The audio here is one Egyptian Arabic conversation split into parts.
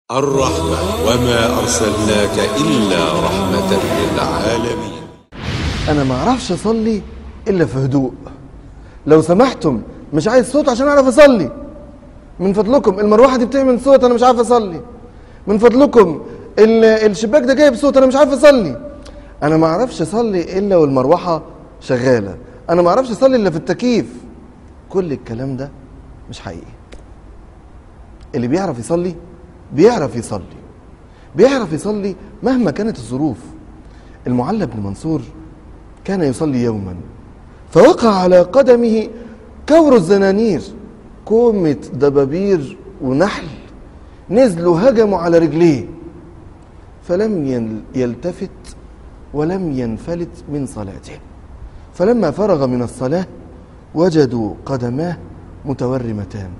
الرحمة وما أرسلناك إلا رحمة للعالمين انا ما اعرفش اصلي الا في هدوء لو سمحتم مش عايز صوت عشان اعرف اصلي من فضلكم المروحه دي بتعمل صوت انا مش عارف اصلي من فضلكم ال- الشباك ده جايب صوت انا مش عارف اصلي انا ما اعرفش اصلي الا والمروحه شغاله انا ما اعرفش اصلي الا في التكييف كل الكلام ده مش حقيقي اللي بيعرف يصلي بيعرف يصلي بيعرف يصلي مهما كانت الظروف المعلى بن منصور كان يصلي يوما فوقع على قدمه كور الزنانير كومة دبابير ونحل نزلوا هجموا على رجليه فلم ين- يلتفت ولم ينفلت من صلاته فلما فرغ من الصلاة وجدوا قدماه متورمتان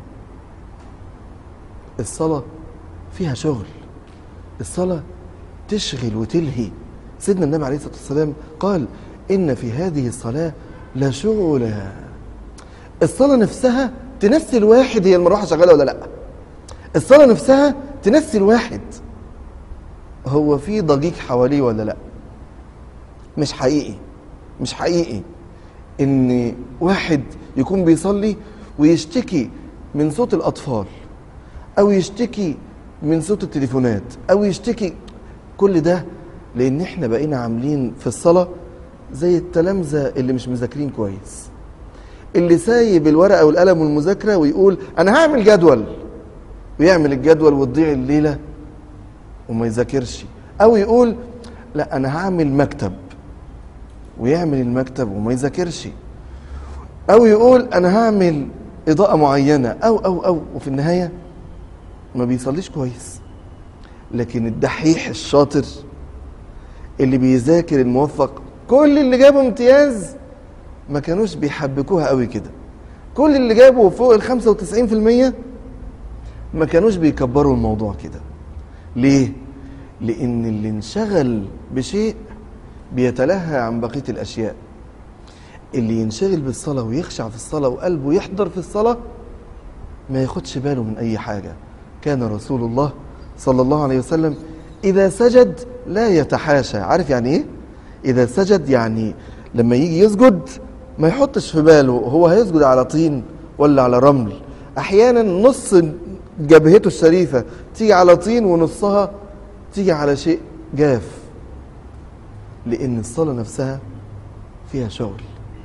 الصلاة فيها شغل الصلاة تشغل وتلهي سيدنا النبي عليه الصلاة والسلام قال إن في هذه الصلاة لشغلا الصلاة نفسها تنسي الواحد هي المروحة شغالة ولا لا الصلاة نفسها تنسي الواحد هو في ضجيج حواليه ولا لا مش حقيقي مش حقيقي ان واحد يكون بيصلي ويشتكي من صوت الاطفال او يشتكي من صوت التليفونات او يشتكي كل ده لان احنا بقينا عاملين في الصلاه زي التلامذه اللي مش مذاكرين كويس اللي سايب الورقه والقلم والمذاكره ويقول انا هعمل جدول ويعمل الجدول وتضيع الليله وما يذاكرش او يقول لا انا هعمل مكتب ويعمل المكتب وما يذاكرش او يقول انا هعمل اضاءه معينه او او او وفي النهايه ما بيصليش كويس لكن الدحيح الشاطر اللي بيذاكر الموفق كل اللي جابوا امتياز ما كانوش بيحبكوها قوي كده كل اللي جابوا فوق ال 95% ما كانوش بيكبروا الموضوع كده ليه؟ لأن اللي انشغل بشيء بيتلهى عن بقية الأشياء اللي ينشغل بالصلاة ويخشع في الصلاة وقلبه يحضر في الصلاة ما ياخدش باله من أي حاجة كان رسول الله صلى الله عليه وسلم إذا سجد لا يتحاشى عارف يعني إيه؟ إذا سجد يعني لما يجي يسجد ما يحطش في باله هو هيسجد على طين ولا على رمل أحيانا نص جبهته الشريفة تيجي على طين ونصها تيجي على شيء جاف لأن الصلاة نفسها فيها شغل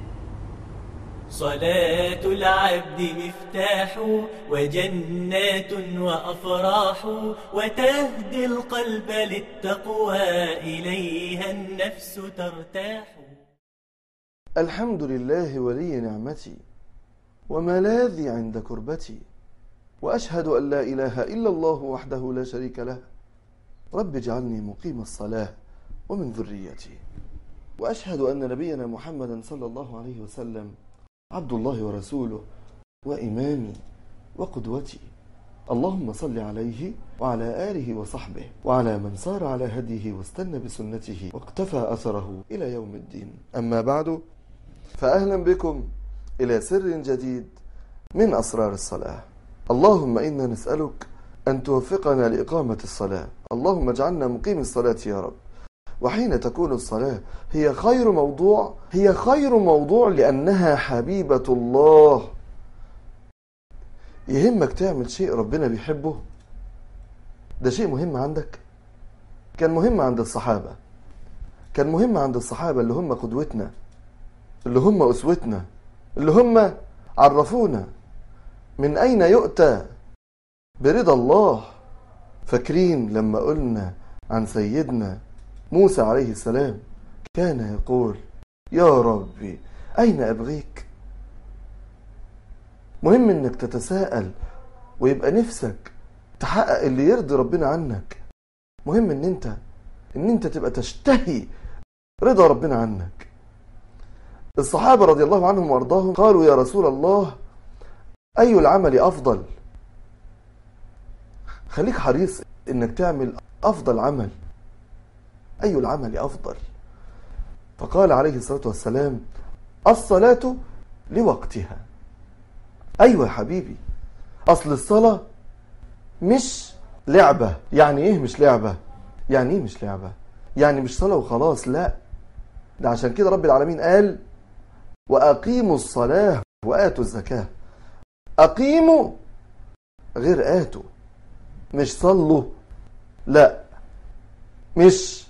صلاة العبد مفتاح وجنات وأفراح وتهدي القلب للتقوى إليها النفس ترتاح الحمد لله ولي نعمتي وملاذي عند كربتي واشهد ان لا اله الا الله وحده لا شريك له رب اجعلني مقيم الصلاه ومن ذريتي واشهد ان نبينا محمدا صلى الله عليه وسلم عبد الله ورسوله وامامي وقدوتي اللهم صل عليه وعلى اله وصحبه وعلى من سار على هديه واستنى بسنته واقتفى اثره الى يوم الدين اما بعد فاهلا بكم الى سر جديد من اسرار الصلاه اللهم انا نسالك ان توفقنا لاقامه الصلاه اللهم اجعلنا مقيم الصلاه يا رب وحين تكون الصلاه هي خير موضوع هي خير موضوع لانها حبيبه الله يهمك تعمل شيء ربنا بيحبه ده شيء مهم عندك كان مهم عند الصحابه كان مهم عند الصحابه اللي هم قدوتنا اللي هم أسوتنا اللي هم عرفونا من أين يؤتى برضا الله فاكرين لما قلنا عن سيدنا موسى عليه السلام كان يقول يا ربي أين أبغيك مهم انك تتساءل ويبقى نفسك تحقق اللي يرضي ربنا عنك مهم ان انت ان انت تبقى تشتهي رضا ربنا عنك الصحابة رضي الله عنهم وارضاهم قالوا يا رسول الله أي العمل أفضل خليك حريص إنك تعمل أفضل عمل أي العمل أفضل فقال عليه الصلاة والسلام الصلاة لوقتها أيوة يا حبيبي أصل الصلاة مش لعبة يعني ايه مش لعبة يعني ايه مش لعبة يعني مش صلاة وخلاص لا ده عشان كده رب العالمين قال وأقيموا الصلاة وآتوا الزكاة أقيموا غير آتوا مش صلوا لا مش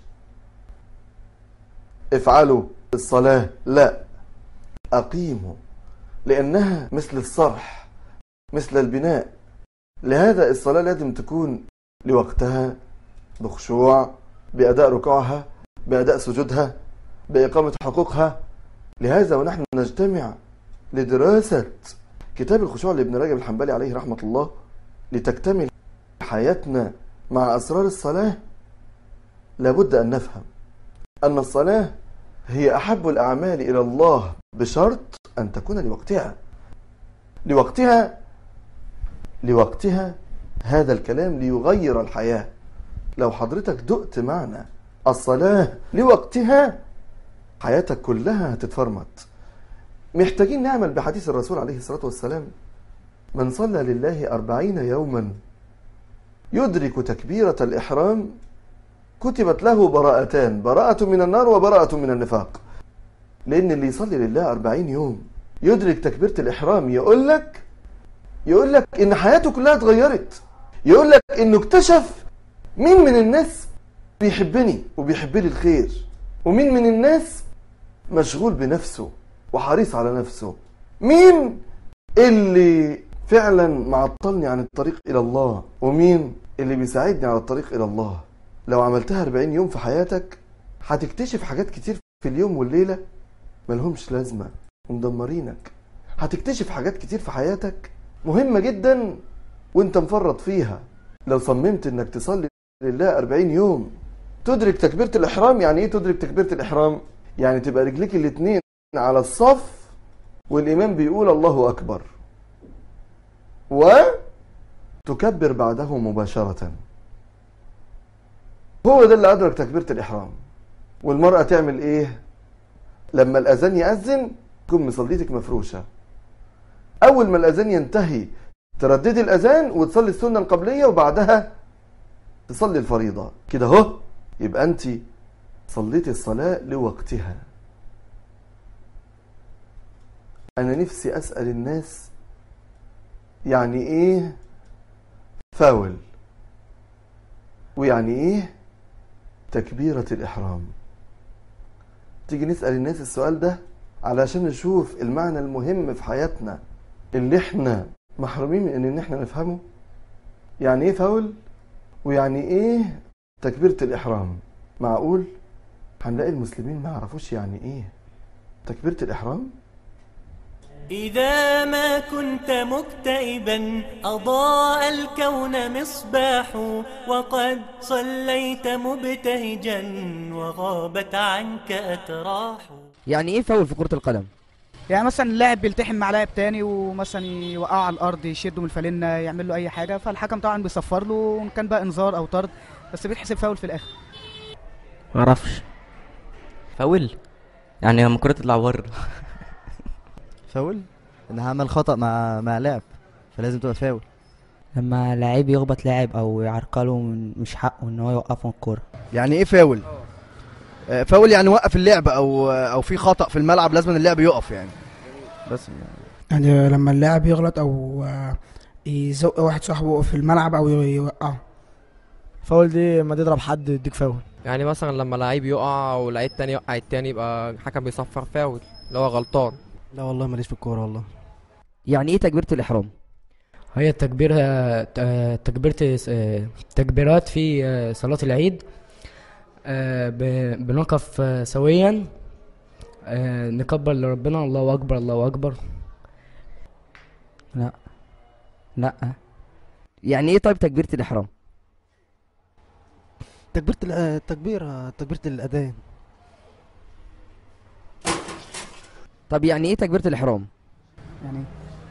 افعلوا الصلاة لا أقيموا لأنها مثل الصرح مثل البناء لهذا الصلاة لازم تكون لوقتها بخشوع بأداء ركوعها بأداء سجودها بإقامة حقوقها لهذا ونحن نجتمع لدراسة كتاب الخشوع لابن رجب الحنبلي عليه رحمة الله لتكتمل حياتنا مع أسرار الصلاة لابد أن نفهم أن الصلاة هي أحب الأعمال إلى الله بشرط أن تكون لوقتها لوقتها لوقتها هذا الكلام ليغير الحياة لو حضرتك دقت معنى الصلاة لوقتها حياتك كلها هتتفرمط محتاجين نعمل بحديث الرسول عليه الصلاة والسلام من صلى لله أربعين يوما يدرك تكبيرة الإحرام كتبت له براءتان براءة من النار وبراءة من النفاق لأن اللي يصلي لله أربعين يوم يدرك تكبيرة الإحرام يقول لك يقول لك إن حياته كلها اتغيرت يقول لك إنه اكتشف مين من الناس بيحبني وبيحب لي الخير ومين من الناس مشغول بنفسه وحريص على نفسه مين اللي فعلا معطلني عن الطريق إلى الله ومين اللي بيساعدني على الطريق إلى الله لو عملتها 40 يوم في حياتك هتكتشف حاجات كتير في اليوم والليلة ملهمش لازمة ومدمرينك هتكتشف حاجات كتير في حياتك مهمة جدا وانت مفرط فيها لو صممت انك تصلي لله 40 يوم تدرك تكبيرة الإحرام يعني ايه تدرك تكبيرة الإحرام يعني تبقى رجليك الاتنين على الصف والإمام بيقول الله أكبر وتكبر بعده مباشرة هو ده اللي أدرك تكبيرة الإحرام والمرأة تعمل إيه لما الأذان يأذن تكون مصليتك مفروشة أول ما الأذان ينتهي ترددي الأذان وتصلي السنة القبلية وبعدها تصلي الفريضة كده اهو يبقى أنت صليتي الصلاة لوقتها أنا نفسي أسأل الناس يعني إيه فاول ويعني إيه تكبيرة الإحرام تيجي نسأل الناس السؤال ده علشان نشوف المعنى المهم في حياتنا اللي احنا محرومين من ان احنا نفهمه يعني ايه فاول ويعني ايه تكبيرة الإحرام معقول هنلاقي المسلمين ما يعرفوش يعني ايه تكبيرة الإحرام إذا ما كنت مكتئبا أضاء الكون مصباح وقد صليت مبتهجا وغابت عنك أتراح يعني ايه فاول في كرة القدم يعني مثلا اللاعب بيلتحم مع لاعب تاني ومثلا يوقعه على الارض يشده من الفالنه يعمل له اي حاجه فالحكم طبعا بيصفر له ان كان بقى انذار او طرد بس بيتحسب فاول في الاخر معرفش فاول يعني لما الكرة تطلع بره فاول ان عمل خطأ مع مع لاعب فلازم تبقى فاول لما لعيب يخبط لاعب او يعرقله من مش حقه ان هو يوقفه من الكوره يعني ايه فاول آه، فاول يعني وقف اللعب او او في خطأ في الملعب لازم اللعب يقف يعني بس يعني لما اللاعب يغلط او آه، يزق واحد صاحبه في الملعب او يوقعه فاول دي لما تضرب حد يديك فاول يعني مثلا لما لعيب يقع ولعيب تاني يوقع التاني يبقى الحكم بيصفر فاول اللي هو غلطان لا والله ماليش في الكوره والله يعني ايه تكبيرة الإحرام هي التكبير آه، تكبيرة آه، تكبيرات في آه، صلاة العيد آه، ب- بنقف آه، سويا آه، نكبر لربنا الله أكبر الله أكبر لا لا يعني ايه طيب تكبيرة الإحرام تكبيرة التكبير تكبيرة الأذان طب يعني ايه تكبيرة الإحرام يعني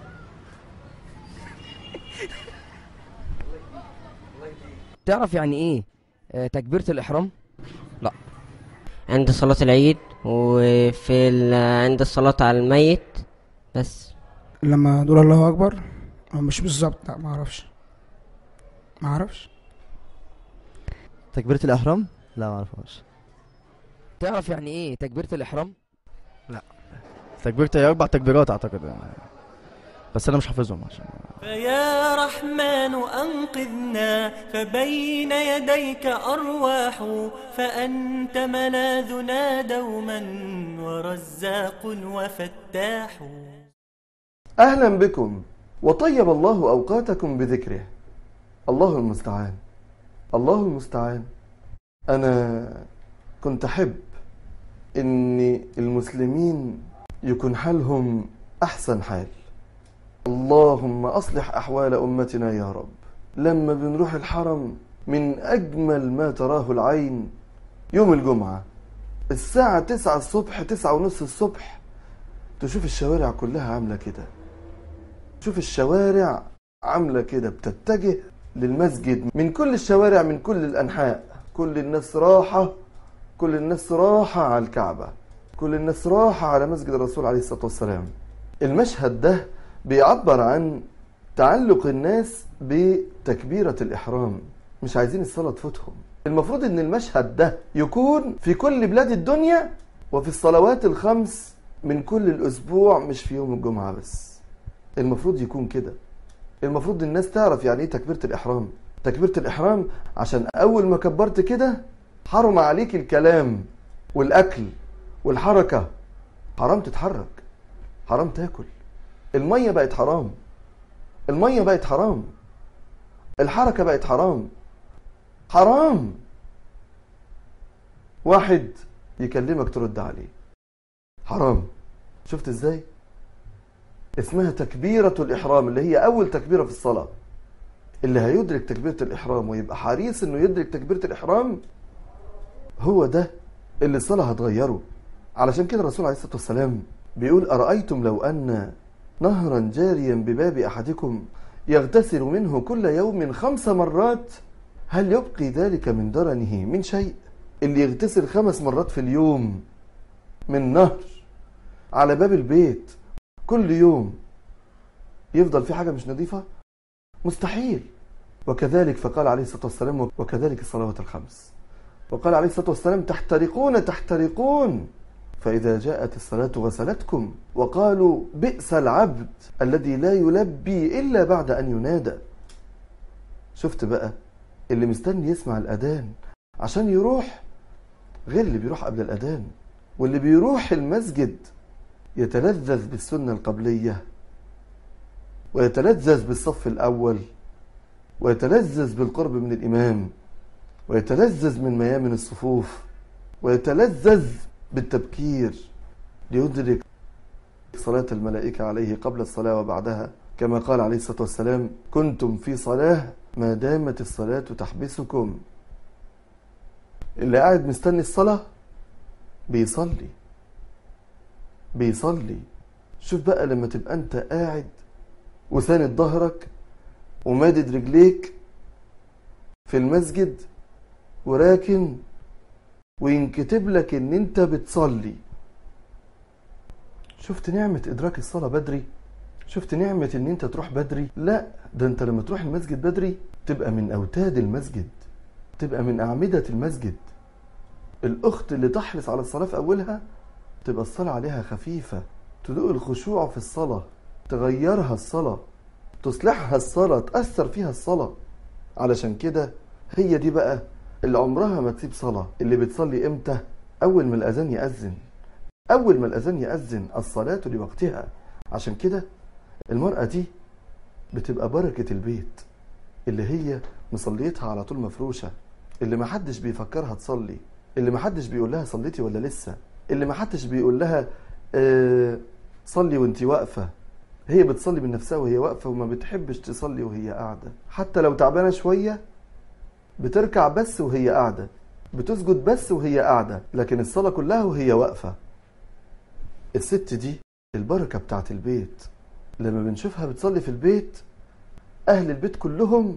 تعرف يعني ايه آه، تكبيرة الإحرام عند صلاة العيد وفي ال... عند الصلاة على الميت بس لما نقول الله اكبر أو مش بالظبط لا ما اعرفش ما اعرفش تكبيرة الإحرام لا ما اعرفهاش تعرف يعني ايه تكبيرة الإحرام لا تكبيرة هي أربع تكبيرات أعتقد يعني بس أنا مش حافظهم عشان فيا رحمن أنقذنا فبين يديك أرواح فأنت ملاذنا دوما ورزاق وفتاح أهلا بكم وطيب الله أوقاتكم بذكره الله المستعان الله المستعان أنا كنت أحب إن المسلمين يكون حالهم أحسن حال اللهم أصلح أحوال أمتنا يا رب لما بنروح الحرم من أجمل ما تراه العين يوم الجمعة الساعة تسعة الصبح تسعة ونص الصبح تشوف الشوارع كلها عاملة كده شوف الشوارع عاملة كده بتتجه للمسجد من كل الشوارع من كل الأنحاء كل الناس راحة كل الناس راحة على الكعبة كل الناس راحة على مسجد الرسول عليه الصلاة والسلام المشهد ده بيعبر عن تعلق الناس بتكبيرة الإحرام مش عايزين الصلاة تفوتهم المفروض ان المشهد ده يكون في كل بلاد الدنيا وفي الصلوات الخمس من كل الأسبوع مش في يوم الجمعة بس المفروض يكون كده المفروض الناس تعرف يعني ايه تكبيرة الإحرام تكبيرة الإحرام عشان أول ما كبرت كده حرم عليك الكلام والأكل والحركة حرام تتحرك حرام تاكل المية بقت حرام المية بقت حرام الحركة بقت حرام حرام واحد يكلمك ترد عليه حرام شفت ازاي اسمها تكبيرة الإحرام اللي هي أول تكبيرة في الصلاة اللي هيدرك تكبيرة الإحرام ويبقى حريص إنه يدرك تكبيرة الإحرام هو ده اللي الصلاة هتغيره علشان كده الرسول عليه الصلاة والسلام بيقول أرأيتم لو أن نهرا جاريا بباب أحدكم يغتسل منه كل يوم خمس مرات هل يبقي ذلك من درنه من شيء اللي يغتسل خمس مرات في اليوم من نهر على باب البيت كل يوم يفضل في حاجة مش نظيفة مستحيل وكذلك فقال عليه الصلاة والسلام وكذلك الصلوات الخمس وقال عليه الصلاة والسلام تحترقون تحترقون فإذا جاءت الصلاة غسلتكم وقالوا بئس العبد الذي لا يلبي إلا بعد أن ينادى شفت بقى اللي مستني يسمع الأذان عشان يروح غير اللي بيروح قبل الأذان واللي بيروح المسجد يتلذذ بالسنة القبلية ويتلذذ بالصف الأول ويتلذذ بالقرب من الإمام ويتلذذ من ميامن الصفوف ويتلذذ بالتبكير ليدرك صلاة الملائكة عليه قبل الصلاة وبعدها كما قال عليه الصلاة والسلام كنتم في صلاة ما دامت الصلاة تحبسكم اللي قاعد مستني الصلاة بيصلي بيصلي شوف بقى لما تبقى انت قاعد وساند ظهرك ومادد رجليك في المسجد وراكن وينكتب لك ان انت بتصلي شفت نعمة ادراك الصلاة بدري شفت نعمة ان انت تروح بدري لا ده انت لما تروح المسجد بدري تبقى من اوتاد المسجد تبقى من اعمدة المسجد الاخت اللي تحرص على الصلاة في اولها تبقى الصلاة عليها خفيفة تدوق الخشوع في الصلاة تغيرها الصلاة تصلحها الصلاة تأثر فيها الصلاة علشان كده هي دي بقى اللي عمرها ما تسيب صلاة اللي بتصلي امتى اول ما الاذان يأذن اول ما الاذان يأذن الصلاة لوقتها عشان كده المرأة دي بتبقى بركة البيت اللي هي مصليتها على طول مفروشة اللي محدش بيفكرها تصلي اللي محدش بيقول لها صليتي ولا لسه اللي محدش بيقول لها آه صلي وانت واقفة هي بتصلي من نفسها وهي واقفة وما بتحبش تصلي وهي قاعدة حتى لو تعبانة شوية بتركع بس وهي قاعدة بتسجد بس وهي قاعدة لكن الصلاة كلها وهي واقفة الست دي البركة بتاعت البيت لما بنشوفها بتصلي في البيت أهل البيت كلهم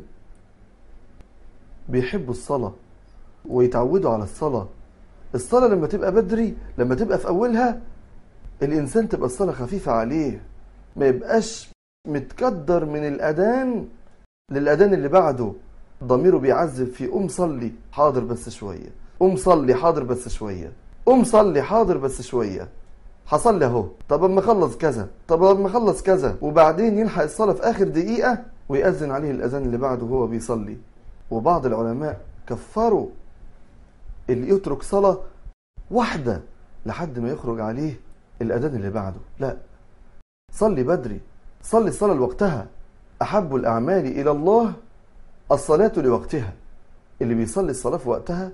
بيحبوا الصلاة ويتعودوا على الصلاة الصلاة لما تبقى بدري لما تبقى في أولها الإنسان تبقى الصلاة خفيفة عليه ما يبقاش متكدر من الأذان للأذان اللي بعده ضميره بيعذب فيه قوم صلي حاضر بس شوية قوم صلي حاضر بس شوية قوم صلي حاضر بس شوية هصلي اهو طب اما اخلص كذا طب اما اخلص كذا وبعدين يلحق الصلاة في اخر دقيقة ويأذن عليه الاذان اللي بعده وهو بيصلي وبعض العلماء كفروا اللي يترك صلاة واحدة لحد ما يخرج عليه الأذان اللي بعده لا صلي بدري صلي الصلاة لوقتها أحب الأعمال إلى الله الصلاة لوقتها اللي بيصلي الصلاة في وقتها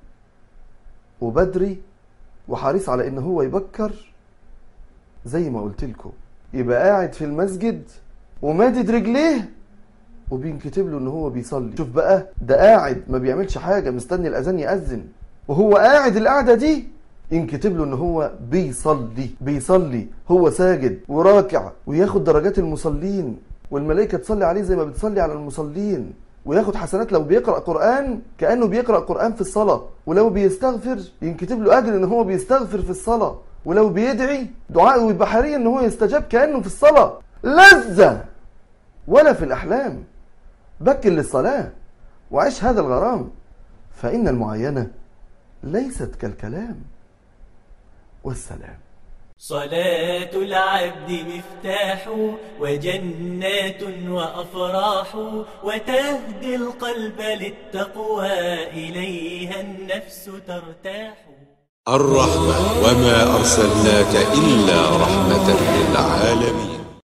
وبدري وحريص على إن هو يبكر زي ما قلت لكم يبقى قاعد في المسجد ومادد رجليه وبينكتب له ان هو بيصلي شوف بقى ده قاعد ما بيعملش حاجة مستني الاذان يأذن وهو قاعد القعدة دي ينكتب له ان هو بيصلي بيصلي هو ساجد وراكع وياخد درجات المصلين والملائكة تصلي عليه زي ما بتصلي على المصلين وياخد حسنات لو بيقرأ قرآن كأنه بيقرأ قرآن في الصلاة ولو بيستغفر ينكتب له أجر ان هو بيستغفر في الصلاة ولو بيدعي دعاءه يبقى حري ان هو يستجاب كأنه في الصلاة لذة ولا في الأحلام بكر للصلاة وعيش هذا الغرام فإن المعاينة ليست كالكلام والسلام صلاة العبد مفتاح وجنات وأفراح وتهدي القلب للتقوى إليها النفس ترتاح الرحمة وما أرسلناك إلا رحمة للعالمين